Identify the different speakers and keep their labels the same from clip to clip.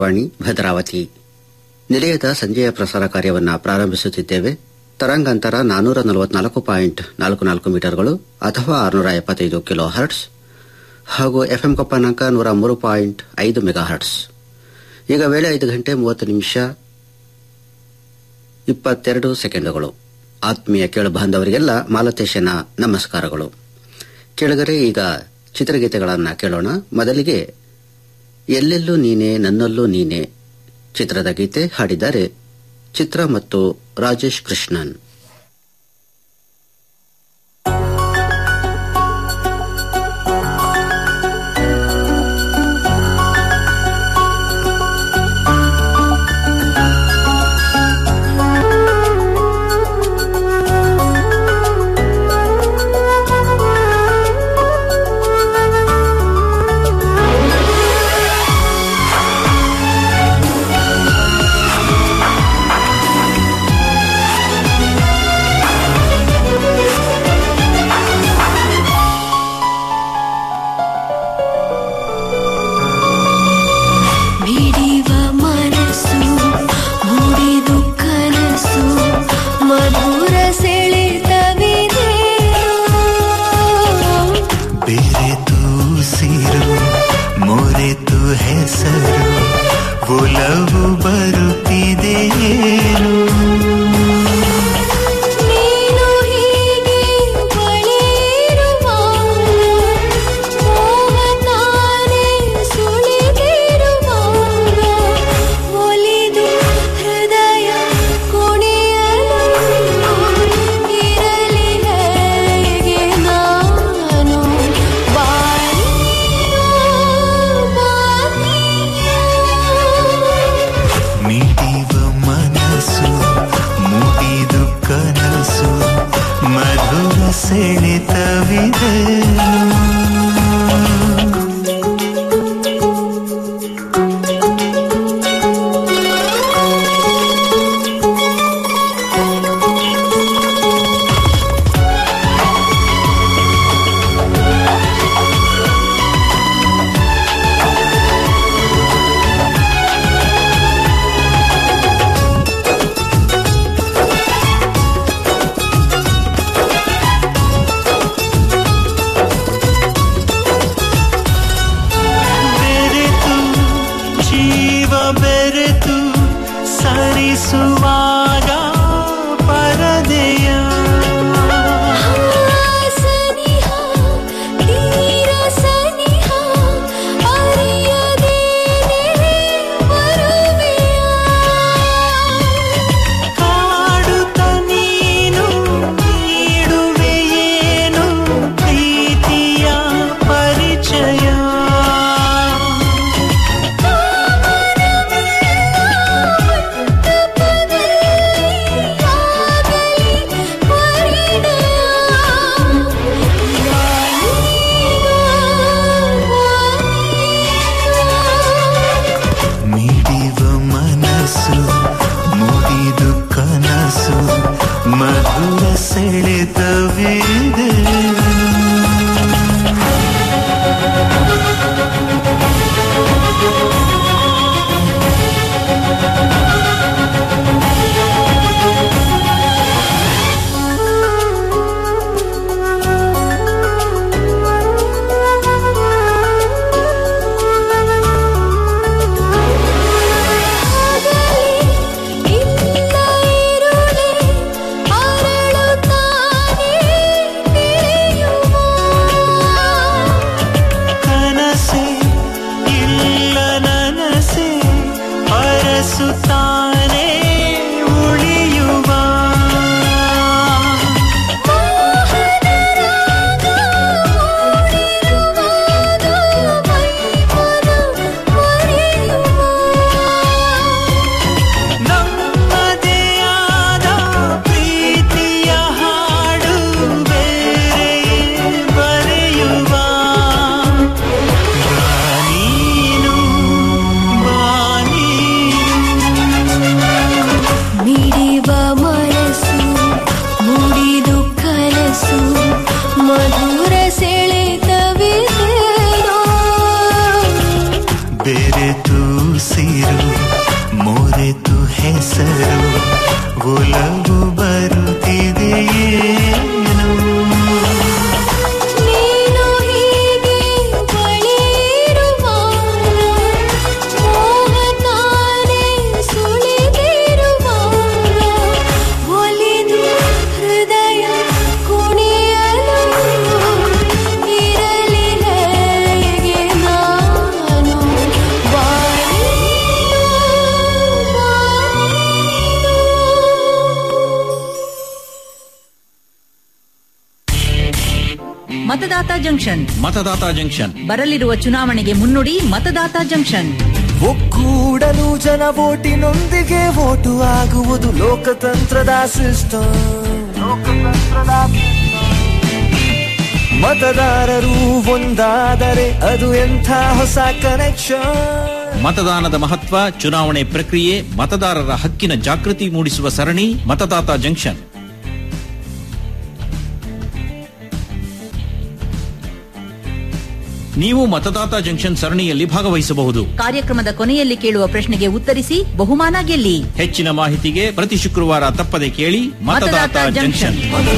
Speaker 1: ವಾಣಿ ಭದ್ರಾವತಿ ನಿಲಯದ ಸಂಜೆಯ ಪ್ರಸಾರ ಕಾರ್ಯವನ್ನು ಪ್ರಾರಂಭಿಸುತ್ತಿದ್ದೇವೆ ತರಂಗಾಂತರ ನಾನೂರ ನಲವತ್ನಾಲ್ಕು ಪಾಯಿಂಟ್ ನಾಲ್ಕು ನಾಲ್ಕು ಮೀಟರ್ಗಳು ಅಥವಾ ಆರುನೂರ ಎಪ್ಪತ್ತೈದು ಕಿಲೋ ಹರ್ಟ್ಸ್ ಹಾಗೂ ಎಫ್ಎಂ ಕಪ್ಪನಾಂಕ ನೂರ ಮೂರು ಪಾಯಿಂಟ್ ಐದು ಮೆಗಾ ಹರ್ಟ್ಸ್ ಈಗ ವೇಳೆ ಐದು ಗಂಟೆ ಮೂವತ್ತು ನಿಮಿಷ ಇಪ್ಪತ್ತೆರಡು ಸೆಕೆಂಡುಗಳು ಆತ್ಮೀಯ ಕೇಳು ಬಾಂಧವರಿಗೆಲ್ಲ ಮಾಲತೇಶನ ನಮಸ್ಕಾರಗಳು ಕೆಳಗರೆ ಈಗ ಚಿತ್ರಗೀತೆಗಳನ್ನು ಕೇಳೋಣ ಮೊದಲಿಗೆ ಎಲ್ಲೆಲ್ಲೂ ನೀನೆ ನನ್ನಲ್ಲೂ ನೀನೆ ಚಿತ್ರದ ಗೀತೆ ಹಾಡಿದ್ದಾರೆ ಚಿತ್ರ ಮತ್ತು ರಾಜೇಶ್ ಕೃಷ್ಣನ್
Speaker 2: ಮಿಡಿವ ಮನಸ್ಸು ಮೂಡಿದು ಕನಸು ಮಧುರ ಸೆಳೆತವಿದೆ
Speaker 3: ಬೆರೆತು ಸಿರು ಮೊರೆತು ಹೆಸರು ಒಲವು ಬರುತ್ತಿದೆಯೇನು
Speaker 2: ನೀನು ಹೀಗೆ ಬಳಿರುವಾಗ ಮೋಹ ತಾನೇ ಸುಳಿದಿರುವಾಗ ಒಲಿದು ಹೃದಯ ಕುಣಿಯಲು ಇರಲಿ ಹೇಗೆ ನಾನು ಬಾಯಿಯೋ ಬಾಯಿಯೋ
Speaker 3: ಮಿಡಿವ ಮನಸ್ಸು ಮುಗಿದು ಕನಸು ಮಧುರ ಸೆಳೆತವಿದೆ ಬೆರೆತು ಜೀವ ಬೆರೆತು ಸರಿಸುವಾಗ ಪರದೆಯ
Speaker 2: ಸನಿಹ ತೀರ ಸನಿಹ ಅರಿಯದೇನೆ ಬರುವೆಯ
Speaker 3: ಕಾಡುತ್ತ ನೀನು ನೀಡುವೆಯೇನು ಪ್ರೀತಿಯ ಪರಿಚಯ ಮಿಡಿವ ಮನಸ್ಸು ಮುಗಿದು ಕನಸು ಮಧುರ ಸೆಳೆತವಿದೆ
Speaker 2: ಇಲ್ಲ ಇರುಳೆ ಅರಳುತ್ತಾನೆ ತಿಳಿಯುವ
Speaker 3: ಕನಸೆ ಇಲ್ಲ ನನಸೆ ಅರಸುತ್ತಾನೆ ಉಳಿಯುವ ನಮ್ಮದೆಯಾದ ಪ್ರೀತಿಯ ಹಾಡು ಬೇರೆ ಬರೆಯುವ ಬಾನೀನು ಬಾನೀನು
Speaker 4: ಮತದಾತ ಜಂಕ್ಷನ್
Speaker 5: ಮತದಾತ ಜಂಕ್ಷನ್
Speaker 4: ಬರಲಿರುವ ಚುನಾವಣೆಗೆ ಮುನ್ನುಡಿ ಮತದಾತ ಜಂಕ್ಷನ್
Speaker 6: ಒಕ್ಕೂಡಲು ಜನ ಓಟಿನೊಂದಿಗೆ ಓಟು ಆಗುವುದು ಲೋಕತಂತ್ರದ ಸಿಸ್ಟಮ್ ಮತದಾರರು ಒಂದಾದರೆ ಅದು ಎಂಥ ಹೊಸ ಕನೆಕ್ಷನ್
Speaker 5: ಮತದಾನದ ಮಹತ್ವ ಚುನಾವಣೆ ಪ್ರಕ್ರಿಯೆ ಮತದಾರರ ಹಕ್ಕಿನ ಜಾಗೃತಿ ಮೂಡಿಸುವ ಸರಣಿ ಮತದಾತ ಜಂಕ್ಷನ್ ನೀವು ಮತದಾತ ಜಂಕ್ಷನ್ ಸರಣಿಯಲ್ಲಿ ಭಾಗವಹಿಸಬಹುದು
Speaker 4: ಕಾರ್ಯಕ್ರಮದ ಕೊನೆಯಲ್ಲಿ ಕೇಳುವ ಪ್ರಶ್ನೆಗೆ ಉತ್ತರಿಸಿ ಬಹುಮಾನ ಗೆಲ್ಲಿ
Speaker 5: ಹೆಚ್ಚಿನ ಮಾಹಿತಿಗೆ ಪ್ರತಿ ಶುಕ್ರವಾರ ತಪ್ಪದೆ ಕೇಳಿ ಮತದಾತ
Speaker 4: ಮತದಾತ
Speaker 5: ಜಂಕ್ಷನ್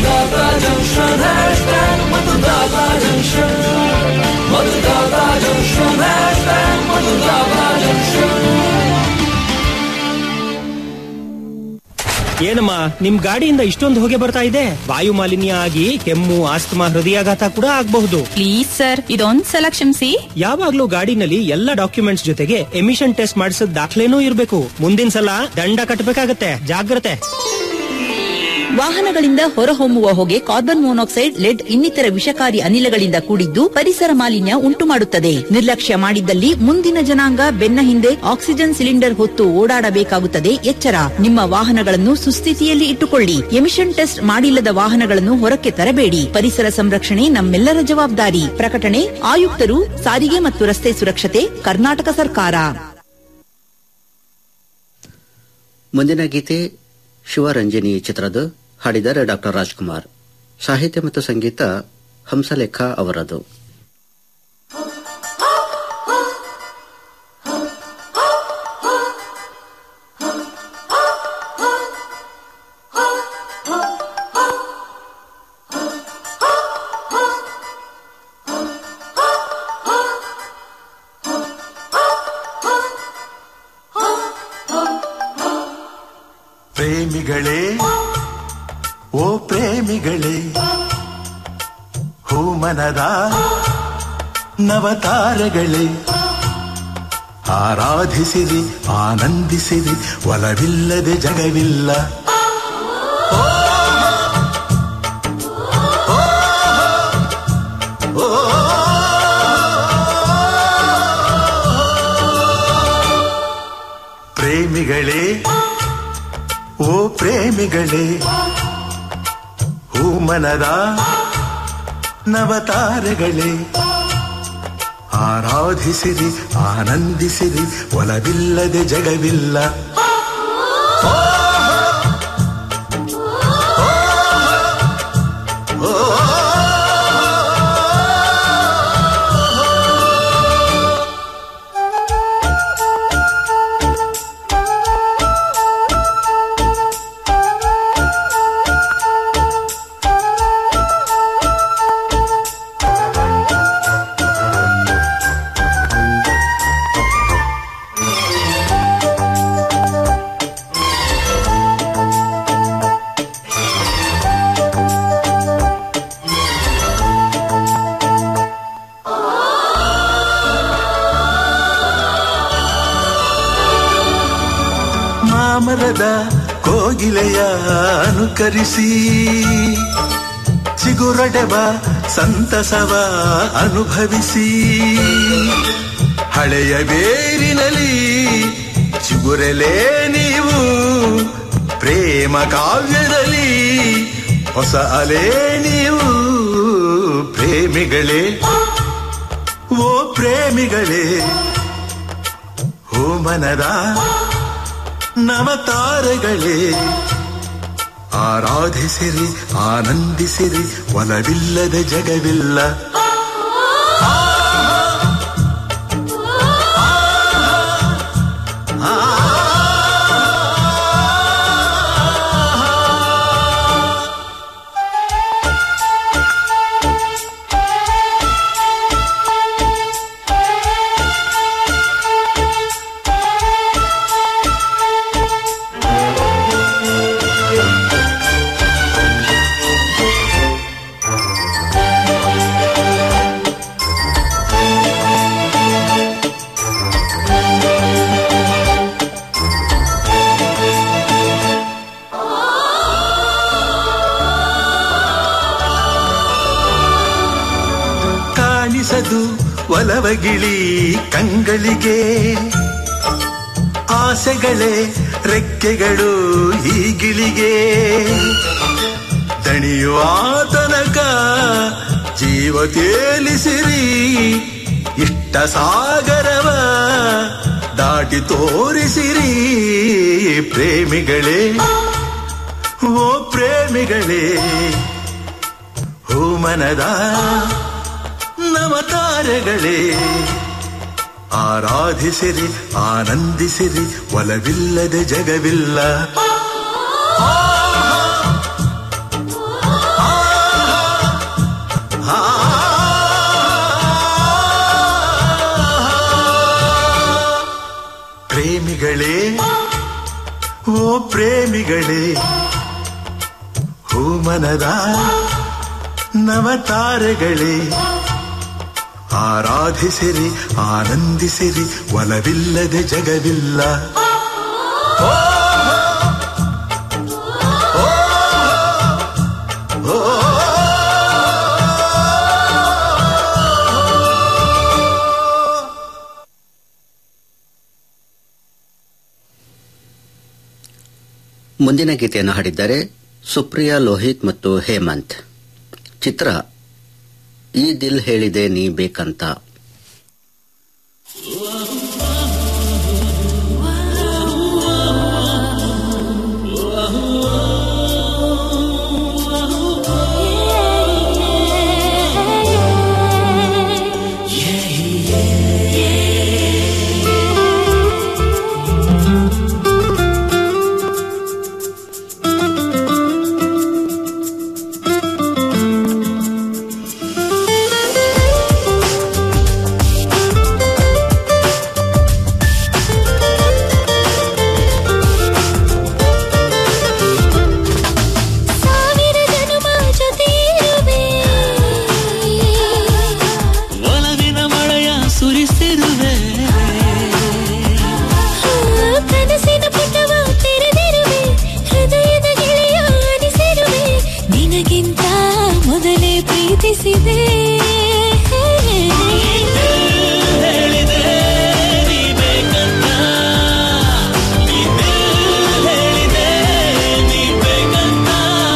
Speaker 7: ಏನಮ್ಮ ನಿಮ್ ಗಾಡಿಯಿಂದ ಇಷ್ಟೊಂದು ಹೊಗೆ ಬರ್ತಾ ಇದೆ ವಾಯು ಮಾಲಿನ್ಯ ಆಗಿ ಕೆಮ್ಮು ಆಸ್ತಮಾ ಹೃದಯಾಘಾತ ಕೂಡ ಆಗಬಹುದು
Speaker 8: ಪ್ಲೀಸ್ ಸರ್ ಇದೊಂದ್ ಸಲ ಕ್ಷಮಿಸಿ
Speaker 7: ಯಾವಾಗ್ಲೂ ಗಾಡಿನಲ್ಲಿ ಎಲ್ಲ ಡಾಕ್ಯುಮೆಂಟ್ಸ್ ಜೊತೆಗೆ ಎಮಿಷನ್ ಟೆಸ್ಟ್ ಮಾಡಿಸಿದ ದಾಖಲೆನೂ ಇರಬೇಕು ಮುಂದಿನ ಸಲ ದಂಡ ಕಟ್ಟಬೇಕಾಗತ್ತೆ ಜಾಗ್ರತೆ
Speaker 4: ವಾಹನಗಳಿಂದ ಹೊರಹೊಮ್ಮುವ ಹೊಗೆ ಕಾರ್ಬನ್ ಮೊನಾಕ್ಸೈಡ್ ಲೆಡ್ ಇನ್ನಿತರ ವಿಷಕಾರಿ ಅನಿಲಗಳಿಂದ ಕೂಡಿದ್ದು ಪರಿಸರ ಮಾಲಿನ್ಯ ಉಂಟು ಮಾಡುತ್ತದೆ ನಿರ್ಲಕ್ಷ್ಯ ಮಾಡಿದ್ದಲ್ಲಿ ಮುಂದಿನ ಜನಾಂಗ ಬೆನ್ನ ಹಿಂದೆ ಆಕ್ಸಿಜನ್ ಸಿಲಿಂಡರ್ ಹೊತ್ತು ಓಡಾಡಬೇಕಾಗುತ್ತದೆ ಎಚ್ಚರ ನಿಮ್ಮ ವಾಹನಗಳನ್ನು ಸುಸ್ಥಿತಿಯಲ್ಲಿ ಇಟ್ಟುಕೊಳ್ಳಿ ಎಮಿಷನ್ ಟೆಸ್ಟ್ ಮಾಡಿಲ್ಲದ ವಾಹನಗಳನ್ನು ಹೊರಕ್ಕೆ ತರಬೇಡಿ ಪರಿಸರ ಸಂರಕ್ಷಣೆ ನಮ್ಮೆಲ್ಲರ ಜವಾಬ್ದಾರಿ ಪ್ರಕಟಣೆ ಆಯುಕ್ತರು ಸಾರಿಗೆ ಮತ್ತು ರಸ್ತೆ ಸುರಕ್ಷತೆ ಕರ್ನಾಟಕ ಸರ್ಕಾರ
Speaker 1: ಮುಂದಿನ ಗೀತೆ ಶಿವರಂಜನಿ ಚಿತ್ರದ ಹಾಡಿದರೆ ಡಾಕ್ಟರ್ ರಾಜ್ಕುಮಾರ್ ಸಾಹಿತ್ಯ ಮತ್ತು ಸಂಗೀತ ಹಂಸಲೇಖ ಅವರದು
Speaker 9: ಪ್ರೇಮಿಗಳೇ ಓ ಪ್ರೇಮಿಗಳೇ ಹೂಮನದ ನವತಾರಗಳೇ ಆರಾಧಿಸಿರಿ ಆನಂದಿಸಿರಿ ಒಲವಿಲ್ಲದೆ ಜಗವಿಲ್ಲ ಪ್ರೇಮಿಗಳೇ ಓ ಪ್ರೇಮಿಗಳೇ ಹೂಮನದ ನವತಾರಗಳೇ ಆರಾಧಿಸಿರಿ ಆನಂದಿಸಿರಿ ಒಲವಿಲ್ಲದೆ ಜಗವಿಲ್ಲ ಮಾಮರದ ಕೋಗಿಲೆಯ ಅನುಕರಿಸಿ ಚಿಗುರೊಡೆವ ಸಂತಸವ ಅನುಭವಿಸಿ ಹಳೆಯ ಬೇರಿನಲ್ಲಿ ಚಿಗುರಲೇ ನೀವು ಪ್ರೇಮ ಕಾವ್ಯದಲ್ಲಿ ಹೊಸ ಅಲೆ ನೀವು ಪ್ರೇಮಿಗಳೇ ಓ ಪ್ರೇಮಿಗಳೇ ಓ ಮನದ ನವತಾರಗಳೇ ಆರಾಧಿಸಿರಿ ಆನಂದಿಸಿರಿ ಒಲವಿಲ್ಲದ ಜಗವಿಲ್ಲ ಒಲವಗಿಳಿ ಕಂಗಳಿಗೆ ಆಸೆಗಳೇ ರೆಕ್ಕೆಗಳು ಈ ಗಿಳಿಗೆ ದಣಿಯುವ ತನಕ ಜೀವ ತೇಲಿಸಿರಿ ಇಷ್ಟ ಸಾಗರವ ದಾಟಿ ತೋರಿಸಿರಿ ಪ್ರೇಮಿಗಳೇ ಓ ಪ್ರೇಮಿಗಳೇ ಹೂ ಮನದ ನವತಾರಗಳೇ ಆರಾಧಿಸಿರಿ ಆನಂದಿಸಿರಿ ಒಲವಿಲ್ಲದೆ ಜಗವಿಲ್ಲ ಪ್ರೇಮಿಗಳೇ ಓ ಪ್ರೇಮಿಗಳೇ ಹೂ ಮನದ ನವತಾರೆಗಳೇ ಆರಾಧಿಸಿರಿ ಆನಂದಿಸಿರಿ ಒಲವಿಲ್ಲದೆ ಜಗವಿಲ್ಲ
Speaker 1: ಮುಂದಿನ ಗೀತೆಯನ್ನು ಹಾಡಿದ್ದಾರೆ ಸುಪ್ರಿಯಾ ಲೋಹಿತ್ ಮತ್ತು ಹೇಮಂತ್ ಚಿತ್ರ ಈ ದಿಲ್ ಹೇಳಿದೆ ನೀ ಬೇಕಂತ
Speaker 2: ಸಾವಿರ ಜನುಮ ಜೊತೆ ಇರುವೆ
Speaker 3: ಒಲವಿನ ಮಳೆಯ ಸುರಿಸಿರುವೆ
Speaker 2: ಕನಸಿನ ಪುಟವ ತೆರೆದಿರುವೆ ಹೃದಯದ ಗೆಳೆಯ ಅನಿಸಿರುವೆ ನಿನಗಿಂತ ಮೊದಲೇ ಪ್ರೀತಿಸಿದೆ
Speaker 3: ಹೇಳಿದೆ ನೀ ಬೇಕಂತ ಇದೇ ಹೇಳಿದೆ ನೀ ಬೇಕಂತ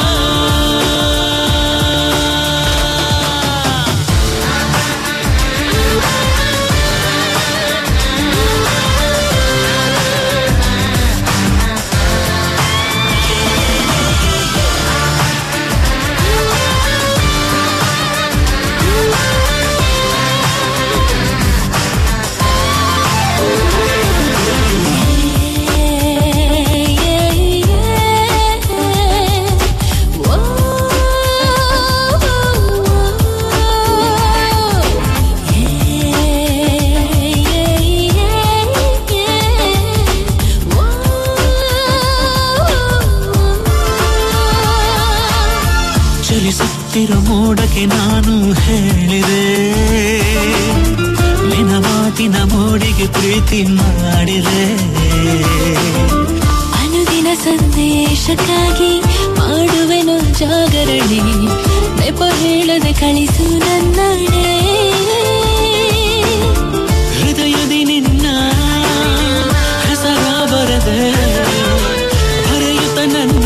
Speaker 3: ಚಲಿಸುತ್ತಿರೋ ಮೋಡಕ್ಕೆ ನಾನು ಹೇಳಿದೆ ನಿನ್ನ ಮಾತಿನ ಮೋಡಿಗೆ ಪ್ರೀತಿ ಮಾಡಿದೆ
Speaker 2: ಅನುದಿನ ಸಂದೇಶಕ್ಕಾಗಿ ಮಾಡುವೆನು ಜಾಗರಣೆ ನೆಪ ಹೇಳದೆ ಕಳಿಸು ನನ್ನಡೆ
Speaker 3: ಹೃದಯದಿ ನಿನ್ನ ಹೆಸರ ಬರದೆ ಬರೆಯುತ್ತ ನನ್ನ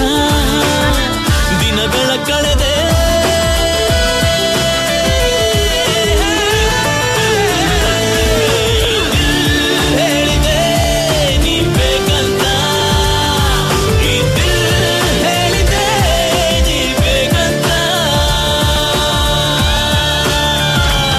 Speaker 3: ದಿನಗಳ ಕಳೆದೆ ಹೇಳಿದೆ ನೀ ಬೇಕಂತ ಈ ದಿಲ್ ಹೇಳಿದೆ ನೀ ಬೇಕಂತ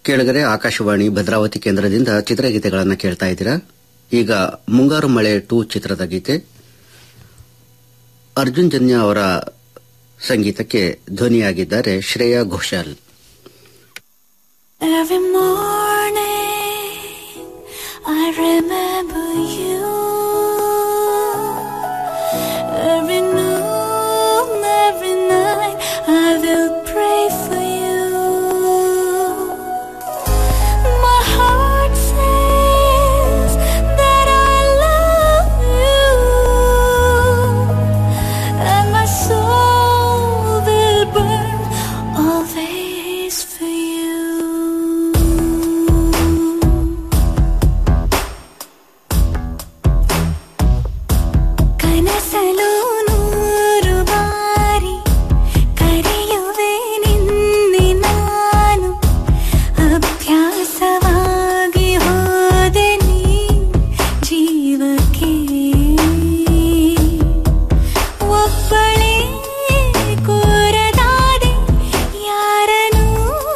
Speaker 1: ಕೇಳಿದರೆ ಆಕಾಶವಾಣಿ ಭದ್ರಾವತಿ ಕೇಂದ್ರದಿಂದ ಚಿತ್ರಗೀತೆಗಳನ್ನು ಕೇಳ್ತಾ ಇದ್ದೀರಾ ಈಗ ಮುಂಗಾರು ಮಳೆ ಟೂ ಚಿತ್ರದ ಗೀತೆ ಅರ್ಜುನ್ ಜನ್ಯ ಅವರ ಸಂಗೀತಕ್ಕೆ ಧ್ವನಿಯಾಗಿದ್ದಾರೆ Shreya Ghoshal
Speaker 2: Every morning I remember you. Every noon, every night I will pray for you. My heart says that I love you, and my soul will burn always for you. ಕನಸಲು ನೂರು ಬಾರಿ ಕರೆಯುವೆ ನಿನ್ನೆ ನಾನು ಅಭ್ಯಾಸವಾಗಿ ಹೋದೆ ನೀ ಜೀವಕ್ಕೆ ಒಬ್ಬಳೇ ಕೋರದಾದೆ ಯಾರನೂ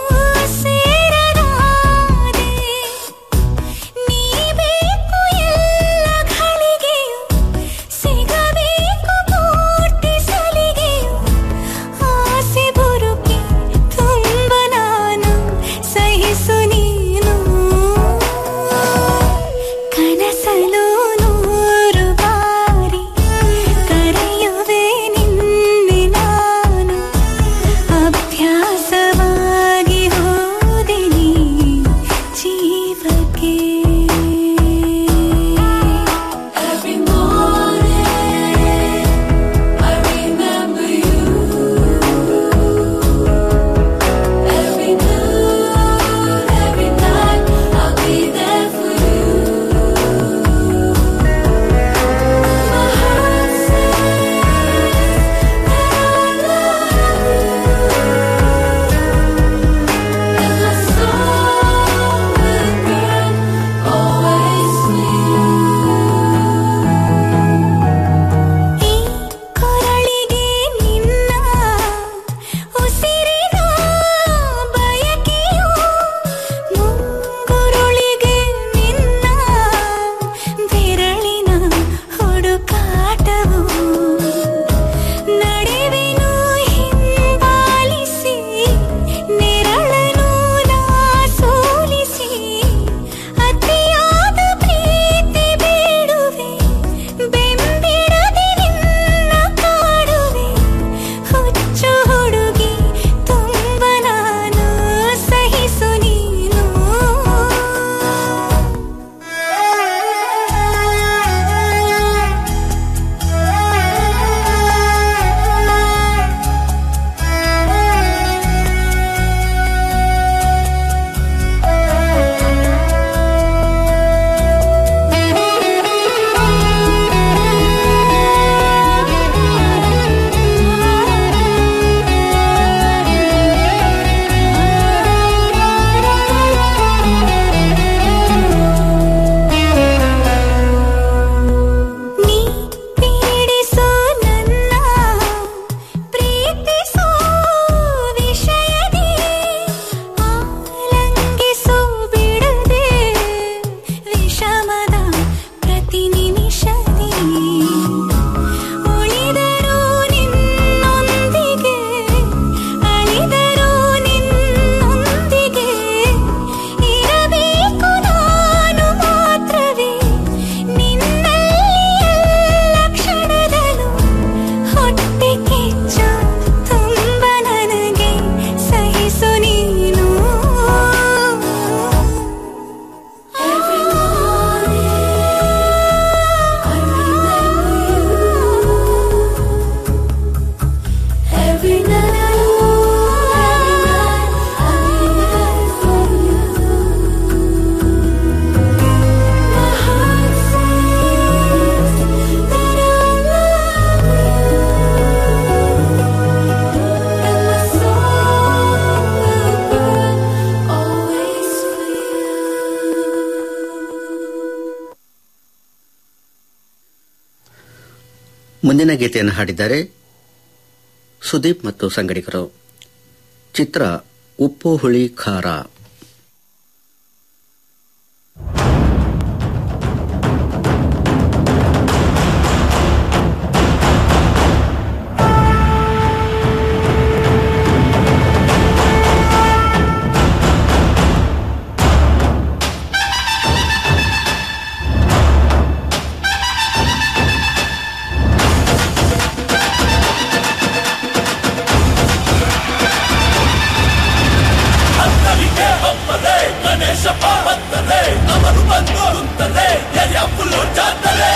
Speaker 2: ಸೇರದಾದೆ ನೀ ಬೇಕು ಎಲ್ಲ ಘಳಿಗೆಯು ಸಿಗಬೇಕು ಪೂರ್ತಿ ಸಲಿಗೆಯು ಆಸೆ ಬುರುಕಿ ತುಂಬ ನಾನು ಸಹಿಸು ನೀನು ಕನಸಲು ನೂರು ಬಾರಿ ಕರೆಯುವೆ ನಿನ್ನೆ ನಾನು ಅಭ್ಯಾಸವಾಗಿ ಹೋದೆ ನೀ ಜೀವಕ್ಕೆ Every morning I remember you Every noon, every night I'll be there for you My heart says that I love you and my soul will burn always for you. ಈ ಕೊರಳಿಗೆ ನಿನ್ನ ಉಸಿರಿನ ಬಯಕೆಯು ಮುಂಗುರುಳಿಗೆ ನಿನ್ನ ಬೆರಳಿನ ಹುಡುಕಾಟವು ನಡೆವೆನು ಹಿಂಬಾಲಿಸಿ ನೆರಳನು ನಾ ಸೋಲಿಸಿ ಅತಿಯಾದ ಪ್ರೀತಿ ಬೇಡುವೆ ಬೆಂಬಿಡದೆ ನಿನ್ನ ಕಾಡುವೆ ಹುಚ್ಚು ಹುಡುಗಿ ತುಂಬ ನಾನು ಸಹಿಸು ನೀನು ನೀ ಪೀಡಿಸೋ ನನ್ನ ಪ್ರೀತಿಸೋ ವಿಷಯದಿ ಆಲಂಗಿಸೋ ಬಿಡದೆ ವಿಷಮದ ಪ್ರತಿ ನಿಮಿಷದಿ ಉಳಿದರೂ ನಿನ್ನೊಂದಿಗೆ ಅಳಿದರೂ ನಿನ್ನೊಂದಿಗೆ ಇರಬೇಕು ನಾನು ಮಾತ್ರವೇ ನಿನ್ನಲ್ಲಿ ಎಲ್ಲ ಕ್ಷಣದಲ್ಲೂ ಹೊಟ್ಟೆ ಕಿಚ್ಚು ತುಂಬ ನನಗೆ ಸಹಿಸು ನೀನು Every morning I remember you Every night, every night I'll be there for you My heart says that I love you And my soul will burn always for you
Speaker 1: ಮುಂದಿನ ಗೀತೆಯನ್ನು ಹಾಡಿದ್ದಾರೆ ಸುದೀಪ್ ಮತ್ತು ಸಂಗಡಿಗರು ಚಿತ್ರ ಉಪ್ಪು ಹುಳಿ ಖಾರ
Speaker 10: ಗಣೇಶಪ್ಪ ಬರ್ತಾರೆ ಅವರು ಬಂದು ಕುಂತಾರೆ ಎದೆ ಫುಲ್ಲು ಜಾತ್ರೆ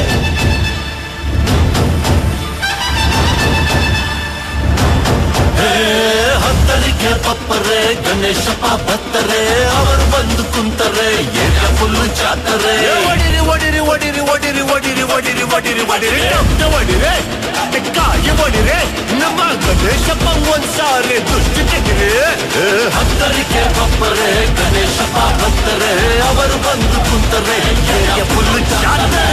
Speaker 10: ಹತ್ತಲಿಕ್ಕೆ ಪಪ್ಪರೆ ಗಣೇಶಪ್ಪ ಬತ್ತರೆ ಅವರು ಬಂದು ಕುಂತಾರೆ ಏರಿಯಾ ಫುಲ್ಲು ಜಾತ್ರೆ ಒಡಿರಿ ಒಡಿರಿ ಒಡಿರಿ ಒಡಿರಿ ಒಡಿರಿ ಒಡಿರಿ ಒಡಿರಿ ಒಡಿರಿ ನಮ್ದು ಒಡಿರೆ ಕಾಯಿ ಒಡಿರೆ ನಮ್ಮ ಗಣೇಶಪ್ಪ ಒಂದ್ಸಾರಿ ದುಷ್ಟಿ ತೆಗಿರಿ ಹತ್ತಲಿಕ್ಕೆ ಪಪ್ಪರೆ ಗಣೇಶಪ್ಪ ಬತ್ತರೆ ಅವರು ಬಂದು ಕುಂತಾರೆ ಏರಿಯಾ ಫುಲ್ಲು ಜಾತ್ರೆ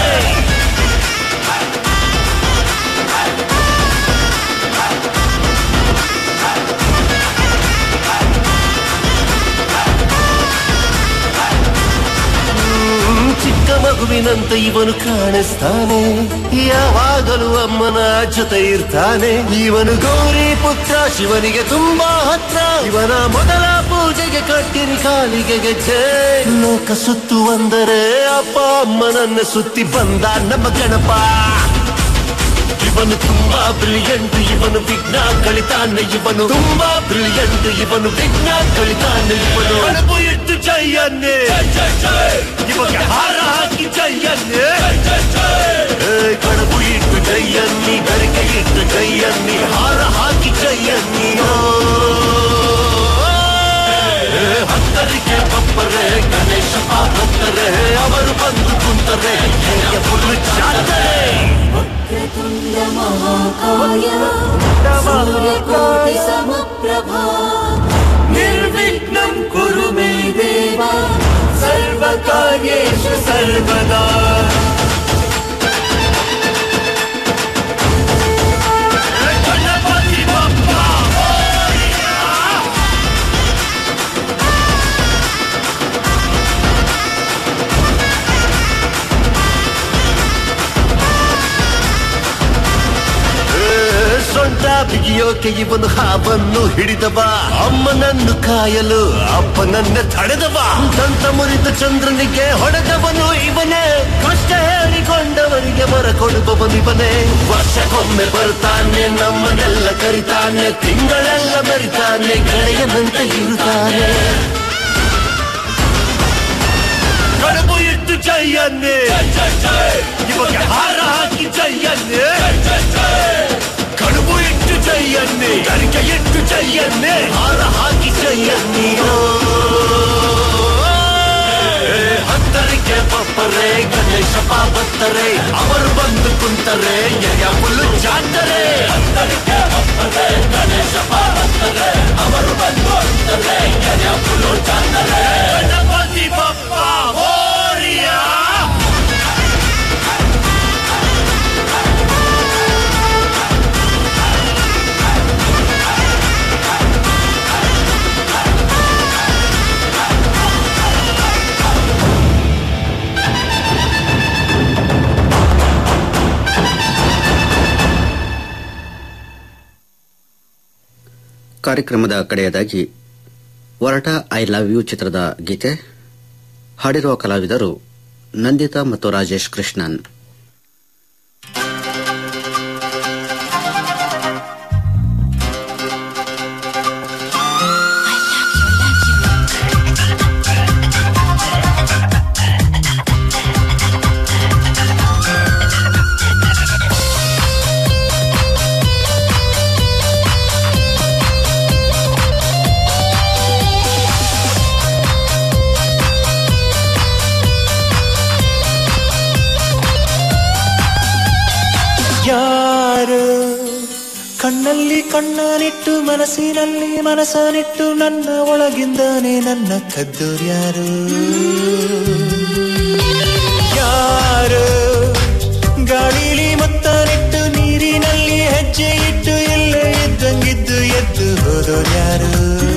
Speaker 10: ಹ್ಮ್, ಚಿಕ್ಕ ಮಗುವಿನಂತೆ ಇವನು ಕಾಣಿಸ್ತಾನೆ ಯಾವಾಗಲೂ ಅಮ್ಮನ ಜೊತೆ ಇರ್ತಾನೆ ಇವನು ಗೌರಿ ಪುತ್ರ ಶಿವನಿಗೆ ತುಂಬಾ ಹತ್ರ ಇವನ ಮೊದಲ ಪೂಜೆಗೆ ಕಟ್ಟಿರಿ ಕಾಲಿಗೆ ಗೆಜ್ಜೆ ಲೋಕ ಸುತ್ತು ಅಂದರೆ ಅಪ್ಪ ಅಮ್ಮನನ್ನ ಸುತ್ತಿ ಬಂದ ನಮ್ಮ ಗಣಪ ಇವನು ತುಂಬಾ ಬ್ರಿಲಿಯಂಟ್ ಇವನು ವಿಘ್ನ ಕಳಿತಾನೆ ಇವನು ತುಂಬಾ ಬ್ರಿಲಿಯಂಟ್ ಇವನು ವಿಘ್ನ ಕಳಿತಾನೆ ಇವನು ಕಡುಬು ಇಟ್ಟು ಜೈಯನ್ನೇ ಇವಾಗ ಹಾರ ಹಾಕಿ ಜೈಯನ್ನೇ ಏ, ಕಡುಬು ಇಟ್ಟು ಜೈಯನ್ನಿ ಗರಿಕೆ ಇಟ್ಟು ಜೈಯನ್ನಿ ಹಾರ ಹಾಕಿ ಜೈಯನ್ನಿ ಓ. ಏ, ಹತ್ತರಿಕೆ ಬಪ್ಪರೆ ಗಣೇಶ ಭಕ್ತರೆ ಅವರು ಬಂದು ಕುಂತರೆ ಫುಲ್ ಜಾತ್ರೆ
Speaker 2: वक्रतुण्ड महाकाय सूर्यकोटि समप्रभा
Speaker 10: निर्विघ्नं कुरु मे देव सर्वकार्येषु सर्वदा गणपति बप्पा ಸೊಂಟ ಬಿಗಿಯೋಕೆ ಇವನು ಹಾವನ್ನು ಹಿಡಿದವ ಅಮ್ಮನನ್ನು ಕಾಯಲು ಅಪ್ಪನನ್ನ ತಡೆದವ ದಂತ ಮುರಿದ ಚಂದ್ರನಿಗೆ ಹೊಡೆದವನು ಇವನೇ ಕಷ್ಟ ಹೇಳಿಕೊಂಡವರಿಗೆ ಮರ ಕೊಡುವವನು ಇವನೇ ವರ್ಷಕ್ಕೊಮ್ಮೆ ಬರ್ತಾನೆ ನಮ್ಮನ್ನೆಲ್ಲ ಕರಿತಾನೆ ತಿಂಗಳೆಲ್ಲ ಮರಿತಾನೆ ಗೆಳೆಯನಂತೆ ಇರುತ್ತಾನೆ ಕಡುಬು ಇಟ್ಟು ಜೈಯನ್ನೇ ಇವಾಗ ಹಾರ ಹಾಕಿ ಜೈಯನ್ನೇ ಕಡುಬು ಇಟ್ಟು ಜೈಯನ್ನೇ ಗರಿಕೆ ಇಟ್ಟು ಜೈಯನ್ನೇ ಹಾರ ಹಾಕಿ ಜೈಯನ್ನೇ ಓ. ಏ, ಹತ್ತರಿಕೆ ಪಪ್ಪರೆ ಗಣೇಶ ಬತ್ತರೆ ಅವರು ಬಂದು ಕುಂತರೆ ಎಯ ಫುಲ್ಲು ಜಾತರೆ ಹತ್ತರಿಕೆ ಪಪ್ಪರೆ ಗಣೇಶ ಬತ್ತರೆ ಅವರು ಬಂದು ಕುಂತರೆ ಎಯ ಫುಲ್ಲು ಜಾತರೆ ಗಣಪತಿ ಬಪ್ಪ ಮೋರಿಯಾ
Speaker 1: ಕಾರ್ಯಕ್ರಮದ ಕಡೆಯದಾಗಿ ಒರಟ ಐ ಲವ್ ಯು ಚಿತ್ರದ ಗೀತೆ ಹಾಡಿರುವ ಕಲಾವಿದರು ನಂದಿತಾ ಮತ್ತು ರಾಜೇಶ್ ಕೃಷ್ಣನ್
Speaker 3: ಯಾರು ಕಣ್ಣಲ್ಲಿ ಕಣ್ಣನಿಟ್ಟು ಮನಸ್ಸಿನಲ್ಲಿ ಮನಸ್ಸನಿಟ್ಟು ನನ್ನ ಒಳಗಿಂದಾನೆ ನನ್ನ ಕದ್ದೋರ್ಯಾರು ಯಾರು ಗಾಳಿಲಿ ಮತ್ತನಿಟ್ಟು ನೀರಿನಲ್ಲಿ ಹೆಜ್ಜೆ ಇಟ್ಟು ಇಲ್ಲೇ ಇದ್ದಂಗಿದ್ದು ಎದ್ದು ಹೋದೋರ್ಯಾರು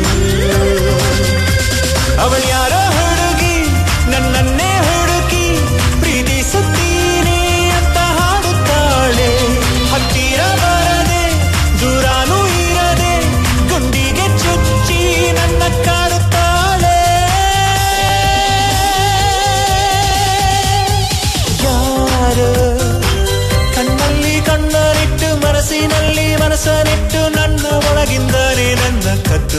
Speaker 3: ಅವಳು ಯಾರೋ ಹುಡುಗಿ ನನ್ನನ್ನೇ ಹುಡುಕಿ ಪ್ರೀತಿಸುತ್ತೀನಿ ಅಂತ ಹಾಡುತ್ತಾಳೆ ಹತ್ತಿರ ಬರದೆ ದೂರಾನೂ ಇರದೆ ಗುಂಡಿಗೆ ಚುಚ್ಚಿ ನನ್ನ ಕಾಡುತ್ತಾಳೆ ಯಾರು ಕಣ್ಣಲ್ಲಿ ಕಣ್ಣನಿಟ್ಟು ಮನಸ್ಸಿನಲ್ಲಿ ಮನಸ್ಸನಿಟ್ಟು ನನ್ನ ಒಳಗಿಂದಲೇ ನನ್ನ ಕದ್ದು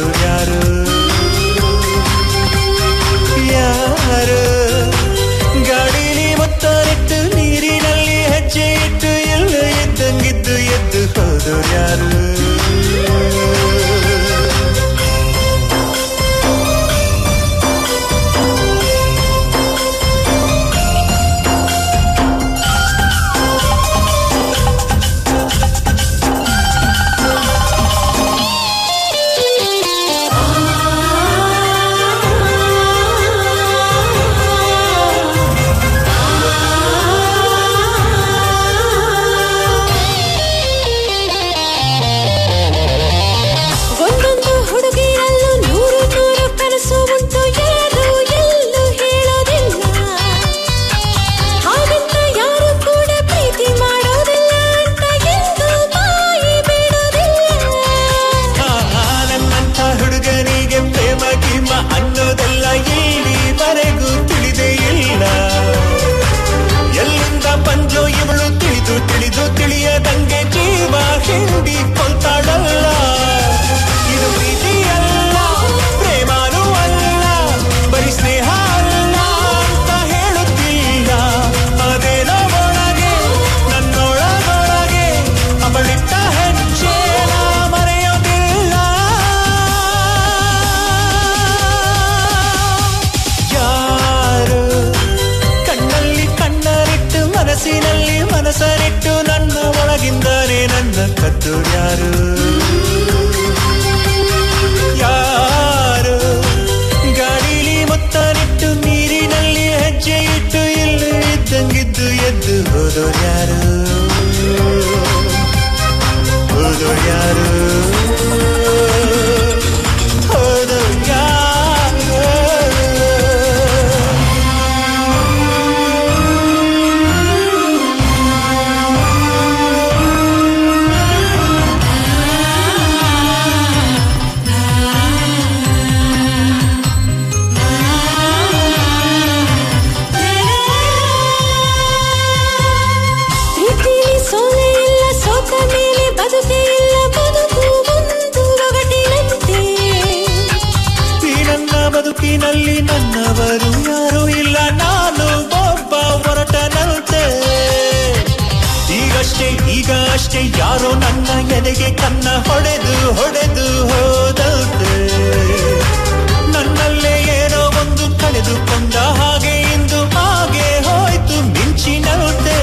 Speaker 3: ಅವರು ಯಾರು ಇಲ್ಲ ನಾನು ಒಬ್ಬ ಹೊರಟನಂತೆ ಈಗಷ್ಟೇ ಈಗ ಅಷ್ಟೇ ಯಾರೋ ನನ್ನ ಎದೆಗೆ ಕನ್ನ ಹೊಡೆದು ಹೊಡೆದು ಹೋದಂತೆ ನನ್ನಲ್ಲೇ ಏನೋ ಒಂದು ಕಳೆದುಕೊಂಡ ಹಾಗೆ ಇಂದು ಹಾಗೆ ಹೋಯ್ತು ಮಿಂಚಿನಂತೆ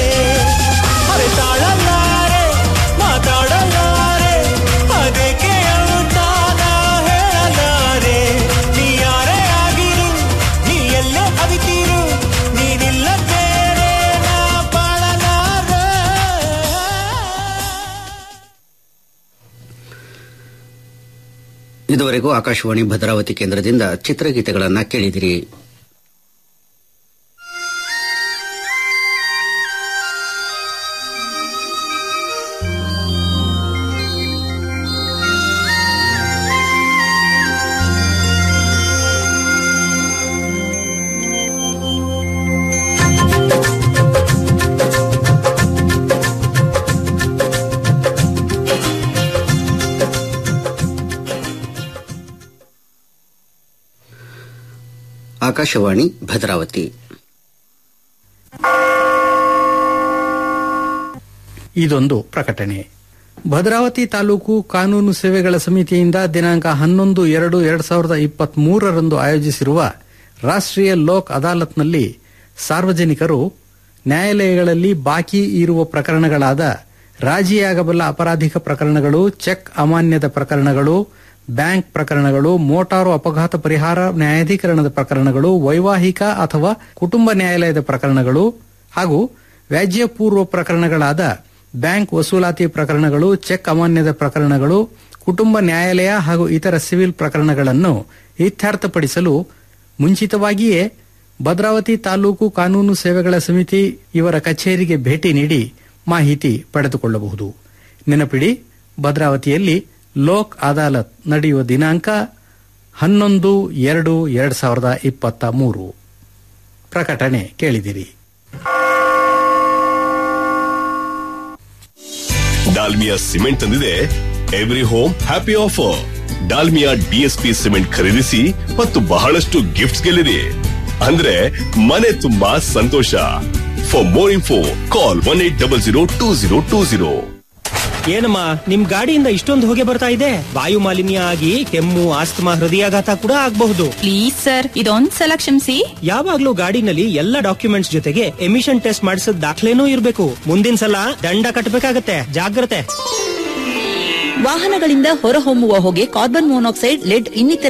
Speaker 3: ತಾಳಲಾರೆ ಮಾತಾಡಲಾರೆ ಅದಕ್ಕೆ ಅಂತ ನಾ ಹೇಳಲಾರೆ ನೀ ಯಾರೇ ಆಗಿರು ನೀ ಎಲ್ಲೇ ಅವಿತೀರು ನೀನಿಲ್ಲದೇನೆ ನಾ ಬಾಳಲಾರೆ
Speaker 1: ಇದುವರೆಗೂ ಆಕಾಶವಾಣಿ ಭದ್ರಾವತಿ ಕೇಂದ್ರದಿಂದ ಚಿತ್ರಗೀತೆಗಳನ್ನ ಕೇಳಿದಿರಿ ಆಕಾಶವಾಣಿ ಭದ್ರಾವತಿ
Speaker 11: ಇದೊಂದು ಪ್ರಕಟಣೆ ಭದ್ರಾವತಿ ತಾಲೂಕು ಕಾನೂನು ಸೇವೆಗಳ ಸಮಿತಿಯಿಂದ ದಿನಾಂಕ ಹನ್ನೊಂದು ಎರಡು ಎರಡ್ ಸಾವಿರದ ಇಪ್ಪತ್ತ್ ಮೂರರಂದು ಆಯೋಜಿಸಿರುವ ರಾಷ್ಟ್ರೀಯ ಲೋಕ್ ಅದಾಲತ್ನಲ್ಲಿ ಸಾರ್ವಜನಿಕರು ನ್ಯಾಯಾಲಯಗಳಲ್ಲಿ ಬಾಕಿ ಇರುವ ಪ್ರಕರಣಗಳಾದ ರಾಜಿಯಾಗಬಲ್ಲ ಅಪರಾಧಿಕ ಪ್ರಕರಣಗಳು ಚೆಕ್ ಅಮಾನ್ಯದ ಪ್ರಕರಣಗಳು ಬ್ಯಾಂಕ್ ಪ್ರಕರಣಗಳು ಮೋಟಾರು ಅಪಘಾತ ಪರಿಹಾರ ನ್ಯಾಯಾಧೀಕರಣದ ಪ್ರಕರಣಗಳು ವೈವಾಹಿಕ ಅಥವಾ ಕುಟುಂಬ ನ್ಯಾಯಾಲಯದ ಪ್ರಕರಣಗಳು ಹಾಗೂ ವ್ಯಾಜ್ಯಪೂರ್ವ ಪ್ರಕರಣಗಳಾದ ಬ್ಯಾಂಕ್ ವಸೂಲಾತಿ ಪ್ರಕರಣಗಳು ಚೆಕ್ ಅಮಾನ್ಯದ ಪ್ರಕರಣಗಳು ಕುಟುಂಬ ನ್ಯಾಯಾಲಯ ಹಾಗೂ ಇತರ ಸಿವಿಲ್ ಪ್ರಕರಣಗಳನ್ನು ಇತ್ಯರ್ಥಪಡಿಸಲು ಮುಂಚಿತವಾಗಿಯೇ ಭದ್ರಾವತಿ ತಾಲೂಕು ಕಾನೂನು ಸೇವೆಗಳ ಸಮಿತಿ ಇವರ ಕಚೇರಿಗೆ ಭೇಟಿ ನೀಡಿ ಮಾಹಿತಿ ಪಡೆದುಕೊಳ್ಳಬಹುದು ನೆನಪಿಡಿ ಭದ್ರಾವತಿಯಲ್ಲಿ ಲೋಕ್ ಅದಾಲತ್ ನಡೆಯುವ ದಿನಾಂಕ ಹನ್ನೊಂದು ಎರಡು ಎರಡ್ ಸಾವಿರದ ಇಪ್ಪತ್ತ ಮೂರು ಪ್ರಕಟಣೆ ಕೇಳಿದಿರಿ
Speaker 12: ಡಾಲ್ಮಿಯಾ ಸಿಮೆಂಟ್ ತಂದಿದೆ every home happy offer Dalmia DSP cement ಖರೀದಿಸಿ ಮತ್ತು ಬಹಳಷ್ಟು ಗಿಫ್ಟ್ಸ್ ಗೆಲ್ಲಿರಿ ಅಂದ್ರೆ ಮನೆ ತುಂಬಾ ಸಂತೋಷ for more info call one eight double zero two zero two zero
Speaker 7: ಏನಮ್ಮ ನಿಮ್ ಗಾಡಿಯಿಂದ ಇಷ್ಟೊಂದು ಹೊಗೆ ಬರ್ತಾ ಇದೆ ವಾಯು ಮಾಲಿನ್ಯ ಆಗಿ ಕೆಮ್ಮು ಆಸ್ತಮಾ ಹೃದಯಾಘಾತ ಕೂಡ ಆಗಬಹುದು
Speaker 8: ಪ್ಲೀಸ್ ಸರ್ ಇದೊಂದ್ ಸಲ ಕ್ಷಮಿಸಿ
Speaker 7: ಯಾವಾಗ್ಲೂ ಗಾಡಿನಲ್ಲಿ ಎಲ್ಲ ಡಾಕ್ಯುಮೆಂಟ್ಸ್ ಜೊತೆಗೆ ಎಮಿಷನ್ ಟೆಸ್ಟ್ ಮಾಡಿಸಿದ ದಾಖಲೆನೂ ಇರಬೇಕು ಮುಂದಿನ ಸಲ ದಂಡ ಕಟ್ಟಬೇಕಾಗತ್ತೆ ಜಾಗ್ರತೆ
Speaker 4: ವಾಹನಗಳಿಂದ ಹೊರಹೊಮ್ಮುವ ಹೊಗೆ ಕಾರ್ಬನ್ ಮೊನಾಕ್ಸೈಡ್ ಲೆಡ್ ಇನ್ನಿತರ